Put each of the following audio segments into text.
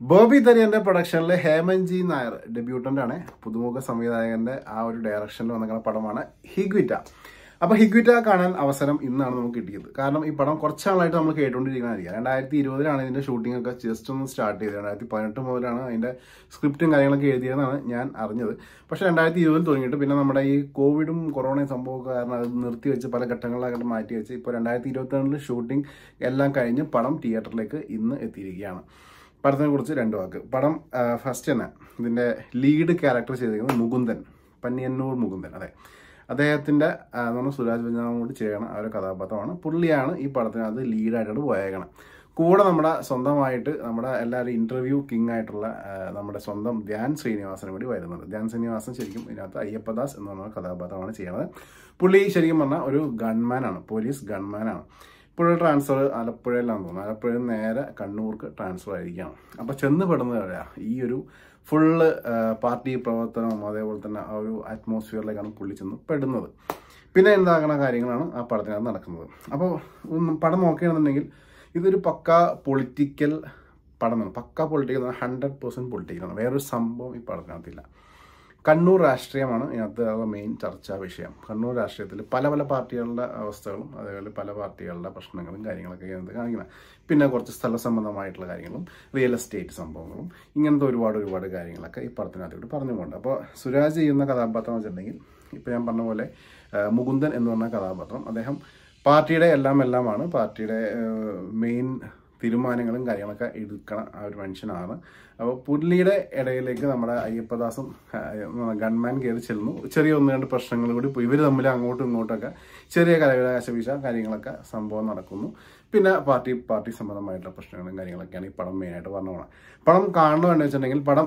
ബോബി തരിയന്റെ പ്രൊഡക്ഷനിലെ ഹേമൻജി നായർ ഡെബ്യൂട്ടന്റ് ആണ് പുതുമുഖ സംവിധായകന്റെ ആ ഒരു ഡയറക്ഷനിൽ വന്നിരിക്കുന്ന പടമാണ് ഹിഗ്വിറ്റ അപ്പൊ ഹിഗ്വിറ്റ കാണാൻ അവസരം ഇന്നാണ് നമുക്ക് കിട്ടിയത് കാരണം ഈ പടം കുറച്ച് നാളായിട്ട് നമ്മൾ കേട്ടുകൊണ്ടിരിക്കുന്നതായിരിക്കും രണ്ടായിരത്തി ഇരുപതിലാണ് ഇതിന്റെ ഷൂട്ടിംഗ് ഒക്കെ ജസ്റ്റ് ഒന്ന് സ്റ്റാർട്ട് ചെയ്തത് രണ്ടായിരത്തി പതിനെട്ട് മുതലാണ് അതിന്റെ സ്ക്രിപ്റ്റും കാര്യങ്ങളൊക്കെ എഴുതിയതെന്നാണ് ഞാൻ അറിഞ്ഞത് പക്ഷെ രണ്ടായിരത്തി ഇരുപതിൽ തുടങ്ങിയിട്ട് പിന്നെ നമ്മുടെ ഈ കോവിഡും കൊറോണയും സംഭവമൊക്കെ കാരണം അത് നിർത്തി വെച്ച് പല ഘട്ടങ്ങളിലായിട്ട് മാറ്റി വെച്ച് ഇപ്പോൾ രണ്ടായിരത്തി ഇരുപത്തി രണ്ടിൽ ഷൂട്ടിംഗ് എല്ലാം കഴിഞ്ഞ് പടം തിയേറ്ററിലേക്ക് ഇന്ന് എത്തിയിരിക്കുകയാണ് പടത്തിനെ കുറിച്ച് രണ്ട് വാക്ക് പടം ഫസ്റ്റ് തന്നെ ഇതിന്റെ ലീഡ് ക്യാരക്ടർ ചെയ്തിരിക്കുന്നത് മുകുന്ദൻ പന്നിയന്നൂർ മുകുന്ദൻ അതെ അദ്ദേഹത്തിന്റെ ആ, എന്ന് പറഞ്ഞാൽ സുരാജ് വെഞ്ഞാറും കൂടി ചെയ്യണ ആ ഒരു കഥാപാത്രമാണ് പുള്ളിയാണ് ഈ പടത്തിനകത്ത് ലീഡായിട്ട് പോയേക്കണം കൂടെ നമ്മുടെ സ്വന്തമായിട്ട് നമ്മുടെ എല്ലാവരും ഇന്റർവ്യൂ കിങ് ആയിട്ടുള്ള ആ, നമ്മുടെ സ്വന്തം ധ്യാൻ ശ്രീനിവാസനും കൂടി വരുന്നുണ്ട് ധ്യാൻ ശ്രീനിവാസൻ ശരിക്കും ഇതിനകത്ത് അയ്യപ്പദാസ് എന്ന് പറഞ്ഞ കഥാപാത്രമാണ് ചെയ്യുന്നത് പുള്ളി ശരിക്കും പറഞ്ഞാൽ ഒരു ഗൺമാനാണ് പോലീസ് ഗൺമാനാണ് പുള്ളി ട്രാൻസ്ഫർ ആലപ്പുഴയിലാണെന്ന് തോന്നുന്നു ആലപ്പുഴയിൽ നിന്ന് നേരെ കണ്ണൂർക്ക് ട്രാൻസ്ഫർ ആയിരിക്കണം അപ്പോൾ ചെന്ന് പെടുന്നത് എവിടെയാ ഈ ഒരു ഫുള്ള് പാർട്ടി പ്രവർത്തനവും അതേപോലെ തന്നെ ആ ഒരു അറ്റ്മോസ്ഫിയറിലേക്കാണ് പുള്ളി ചെന്ന് പെടുന്നത് പിന്നെ എന്താകണ കാര്യങ്ങളാണ് ആ പടത്തിനകത്ത് നടക്കുന്നത് അപ്പോൾ ഒന്ന് പടം നോക്കുകയാണെന്നുണ്ടെങ്കിൽ ഇതൊരു പക്ക പൊളിറ്റിക്കൽ പടമാണ് പക്ക പൊളിറ്റിക്കൽ ഹൺഡ്രഡ് പെർസെൻറ്റ് പൊളിറ്റിക്കലാണ് വേറൊരു സംഭവം ഈ പടത്തിനകത്തില്ല കണ്ണൂർ രാഷ്ട്രീയമാണ് ഇതിനകത്ത് മെയിൻ ചർച്ചാ വിഷയം കണ്ണൂർ രാഷ്ട്രീയത്തിൽ പല പല പാർട്ടികളുടെ അവസ്ഥകളും അതേപോലെ പല പാർട്ടികളുടെ പ്രശ്നങ്ങളും കാര്യങ്ങളൊക്കെ ഇതിനകത്ത് കാണിക്കുന്നത് പിന്നെ കുറച്ച് സ്ഥല സംബന്ധമായിട്ടുള്ള കാര്യങ്ങളും റിയൽ എസ്റ്റേറ്റ് സംഭവങ്ങളും ഇങ്ങനത്തെ ഒരുപാട് ഒരുപാട് കാര്യങ്ങളൊക്കെ ഈ പടത്തിനകത്തോട്ട് പറഞ്ഞുകൊണ്ട് അപ്പോൾ സുരാജ് ചെയ്യുന്ന കഥാപാത്രം വെച്ചിട്ടുണ്ടെങ്കിൽ ഇപ്പോൾ ഞാൻ പറഞ്ഞ പോലെ ആ, മുകുന്ദൻ എന്ന് പറഞ്ഞ കഥാപാത്രം അദ്ദേഹം പാർട്ടിയുടെ എല്ലാം എല്ലാമാണ് പാർട്ടിയുടെ മെയിൻ തീരുമാനങ്ങളും കാര്യങ്ങളൊക്കെ എടുക്കണ ആ ഒരു മനുഷ്യനാണ് അപ്പോൾ പുള്ളിയുടെ ഇടയിലേക്ക് നമ്മുടെ അയ്യപ്പദാസും ഗൺമാൻ കയറി ചെല്ലുന്നു ചെറിയ ഒന്ന് രണ്ട് പ്രശ്നങ്ങൾ കൂടി ഇവർ തമ്മിൽ അങ്ങോട്ടും ഇങ്ങോട്ടൊക്കെ ചെറിയ കലവിലാശ വീശ കാര്യങ്ങളൊക്കെ സംഭവം നടക്കുന്നു പിന്നെ പാർട്ടി പാർട്ടി സംബന്ധമായിട്ടുള്ള പ്രശ്നങ്ങളും കാര്യങ്ങളൊക്കെയാണ് ഈ പടം മെയിനായിട്ട് പറഞ്ഞു പോകുന്നത് പടം കാണണമെന്ന് വെച്ചിട്ടുണ്ടെങ്കിൽ പടം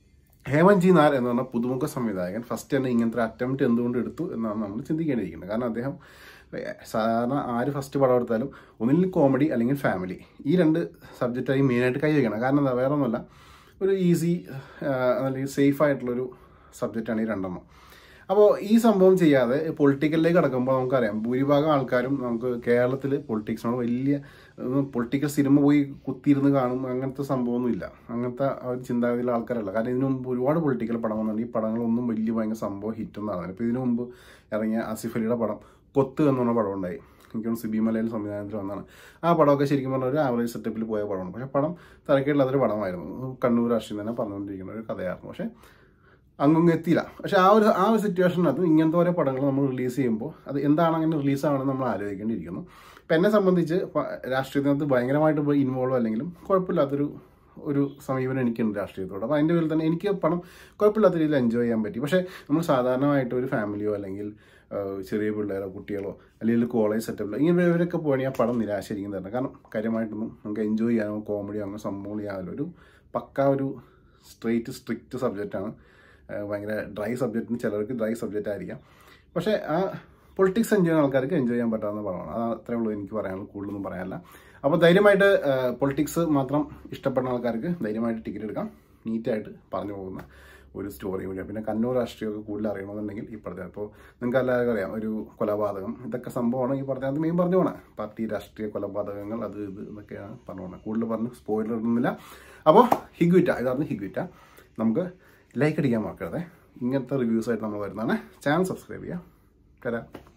ഹേമൻജി നായർ എന്ന് പറഞ്ഞ പുതുമുഖ സംവിധായകൻ ഫസ്റ്റ് തന്നെ ഇങ്ങനത്തെ അറ്റംപ്റ്റ് എന്തുകൊണ്ട് എടുത്തു എന്നാണ് നമ്മൾ ചിന്തിക്കേണ്ടിയിരിക്കുന്നത് കാരണം അദ്ദേഹം ഏഹ്, സാധാരണ ആര് ഫസ്റ്റ് പടം എടുത്താലും ഒന്നിൽ കോമഡി അല്ലെങ്കിൽ ഫാമിലി ഈ രണ്ട് സബ്ജക്റ്റായി മെയിനായിട്ട് കൈ വയ്ക്കണം കാരണം എന്താ വേറെ ഒന്നുമല്ല ഒരു ഈസി അല്ലെങ്കിൽ സേഫ് ആയിട്ടുള്ളൊരു സബ്ജക്റ്റാണ് ഈ രണ്ടെണ്ണം അപ്പോൾ ഈ സംഭവം ചെയ്യാതെ പൊളിറ്റിക്കലിലേക്ക് കടക്കുമ്പോൾ നമുക്കറിയാം ഭൂരിഭാഗം ആൾക്കാരും നമുക്ക് കേരളത്തിൽ പൊളിറ്റിക്സിനോട് വലിയ പൊളിറ്റിക്കൽ സിനിമ പോയി കുത്തിയിരുന്ന് കാണും അങ്ങനത്തെ സംഭവമൊന്നുമില്ല അങ്ങനത്തെ ആ ഒരു ചിന്താഗതിയിലുള്ള ആൾക്കാരല്ല കാരണം ഇതിനു മുമ്പ് ഒരുപാട് പൊളിറ്റിക്കൽ പടം വന്നിട്ടുണ്ട് ഈ പടങ്ങളൊന്നും വലിയ ഭയങ്കര സംഭവം ഹിറ്റൊന്നും നടന്നില്ല ഇപ്പോൾ ഇതിനു മുമ്പ് ഇറങ്ങിയ ആസിഫ് അലിയുടെ പടം കൊത്ത് എന്ന് പറഞ്ഞ പടം ഉണ്ടായി എനിക്കും സിബി മലയിൽ സംവിധാനത്തിൽ വന്നതാണ് ആ പടമൊക്കെ ശരിക്കും പറഞ്ഞാൽ ഒരു ആവറേജ് സെറ്റപ്പിൽ പോയ പടമാണ് പക്ഷേ പടം തരക്കേടില്ലാത്തൊരു പടമായിരുന്നു കണ്ണൂർ രാഷ്ട്രീയം തന്നെ പറഞ്ഞുകൊണ്ടിരിക്കുന്ന ഒരു കഥയായിരുന്നു പക്ഷേ അങ്ങൊന്നും എത്തിയില്ല പക്ഷെ ആ ഒരു ആ ഒരു സിറ്റുവേഷനകത്ത് ഇങ്ങനത്തെ ഓരോ പടങ്ങൾ നമ്മൾ റിലീസ് ചെയ്യുമ്പോൾ അത് എന്താണ് അങ്ങനെ റിലീസ് ആവണമെന്ന് നമ്മൾ ആലോചിക്കേണ്ടിയിരിക്കുന്നു ഇപ്പം എന്നെ സംബന്ധിച്ച് പ- രാഷ്ട്രീയത്തിനകത്ത് ഭയങ്കരമായിട്ട് ഇൻവോൾവ് അല്ലെങ്കിലും കുഴപ്പമില്ലാത്തൊരു ഒരു സമീപനം എനിക്കുണ്ട് രാഷ്ട്രീയത്തോട് അപ്പോൾ അതിൻ്റെ പേരിൽ തന്നെ എനിക്ക് പണം കുഴപ്പമില്ലാത്ത രീതിയിൽ എൻജോയ് ചെയ്യാൻ പറ്റി പക്ഷേ നമ്മൾ സാധാരണമായിട്ട് ഒരു ഫാമിലിയോ അല്ലെങ്കിൽ ആ, ചെറിയ പിള്ളേരോ കുട്ടികളോ അല്ലെങ്കിൽ കോളേജ് സെറ്റപ്പിലോ ഇങ്ങനെ ഇവരൊക്കെ പോകണമെങ്കിൽ ആ പടം നിരാശയിരിക്കും തന്നെ കാരണം കാര്യമായിട്ടൊന്നും നമുക്ക് എൻജോയ് ചെയ്യാനോ കോമഡിയോ അങ്ങനെ സംഭവങ്ങൾ ചെയ്യാനോ ഒരു പക്ക ഒരു സ്ട്രെയിറ്റ് സ്ട്രിക്റ്റ് സബ്ജക്റ്റാണ് ഭയങ്കര ഡ്രൈ സബ്ജക്റ്റിന് ചിലർക്ക് ഡ്രൈ സബ്ജക്റ്റ് ആയിരിക്കാം പക്ഷേ ആ പൊളിറ്റിക്സ് എൻജോയ് ചെയ്യുന്ന ആൾക്കാർക്ക് എൻജോയ് ചെയ്യാൻ പറ്റാവുന്ന പടമാണ് അത് അത്രേ ഉള്ളൂ എനിക്ക് പറയാനുള്ളൂ കൂടുതലൊന്നും പറയാനില്ല അപ്പോൾ ധൈര്യമായിട്ട് പൊളിറ്റിക്സ് മാത്രം ഇഷ്ടപ്പെടുന്ന ആൾക്കാർക്ക് ധൈര്യമായിട്ട് ടിക്കറ്റ് എടുക്കാം നീറ്റായിട്ട് പറഞ്ഞു പോകുന്ന ഒരു സ്റ്റോറി കൂടിയാണ് പിന്നെ കണ്ണൂർ രാഷ്ട്രീയമൊക്കെ കൂടുതൽ അറിയണമെന്നുണ്ടെങ്കിൽ ഈ പറഞ്ഞ ഇപ്പോൾ നിങ്ങൾക്ക് എല്ലാവർക്കും അറിയാം ഒരു കൊലപാതകം ഇതൊക്കെ സംഭവമാണ് ഈ പറഞ്ഞത് മെയിൻ പറഞ്ഞു പോണേ പാർട്ടി രാഷ്ട്രീയ കൊലപാതകങ്ങൾ അത് ഇത് എന്നൊക്കെയാണ് പറഞ്ഞു പോണത് കൂടുതൽ പറഞ്ഞ് സ്പോയിലർ ഇടുന്നില്ല അപ്പോൾ ഹിഗ്വിറ്റ ഇതായിരുന്നു ഹിഗ്വിറ്റ നമുക്ക് ലൈക്ക് അടിക്കാൻ മറക്കരുത് ഇങ്ങനത്തെ റിവ്യൂസ് ആയിട്ട് നമ്മൾ വരുന്നതാണ് ചാനൽ സബ്സ്ക്രൈബ് ചെയ്യാം തരാം